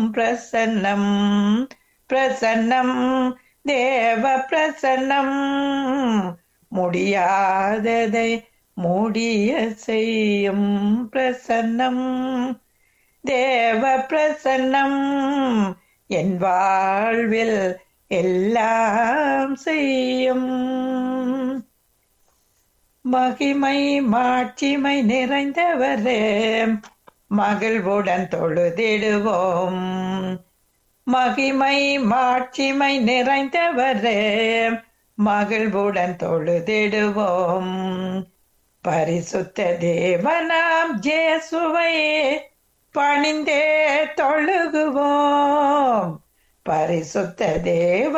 பிரசன்னம் பிரசன்னம் தேவ பிரசன்னம் முடியாததை முடிய செய்யும் பிரசன்னம் தேவ பிரசன்னம் என் வாழ்வில் எல்லாம் செய்யும் மகிமை மாட்சிமை நிறைந்தவரே மகிழ்வுடன் தொழுதிடுவோம் மகிமை மாட்சிமை நிறைந்தவரே மகிழ்வுடன் தொழுதிடுவோம் பரிசுத்த தேவனாம் ஜேசுவை பணிந்தே தொழுகுவோம் பரிசுத்த தேவ